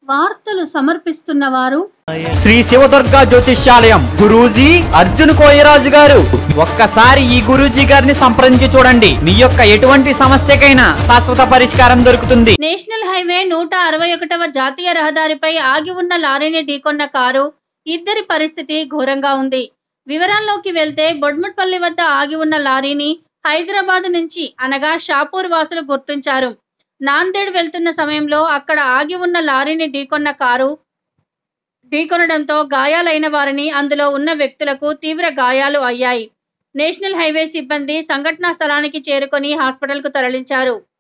వార్తలు సమర్పిస్తున్న వారు శ్రీ శివదుర్గ జ్యోతిష్యాలయం గురూజీ అర్జున్ కోయరాజు గారు ఒక్కసారి ఈ గురూజీ గారిని సంప్రదించి చూడండి మీ యొక్క ఎటువంటి సమస్యకైనా శాశ్వత పరిష్కారం దొరుకుతుంది నేషనల్ హైవే నూట అరవై ఒకటవ జాతీయ రహదారిపై ఆగి ఉన్న లారీని ఢీకొన్న కారు ఇద్దరి పరిస్థితి ఘోరంగా ఉంది వివరాల్లోకి వెళ్తే బొడ్ముట్పల్లి వద్ద ఆగి ఉన్న లారీని హైదరాబాద్ నుంచి అనగా షాపూర్ వాసులు గుర్తించారు నాందేడ్ వెళ్తున్న సమయంలో అక్కడ ఆగి ఉన్న లారీని ఢీకొన్న కారు ఢీకొనడంతో గాయాలైన వారిని అందులో ఉన్న వ్యక్తులకు తీవ్ర గాయాలు అయ్యాయి నేషనల్ హైవే సిబ్బంది సంఘటనా స్థలానికి చేరుకొని హాస్పిటల్కు తరలించారు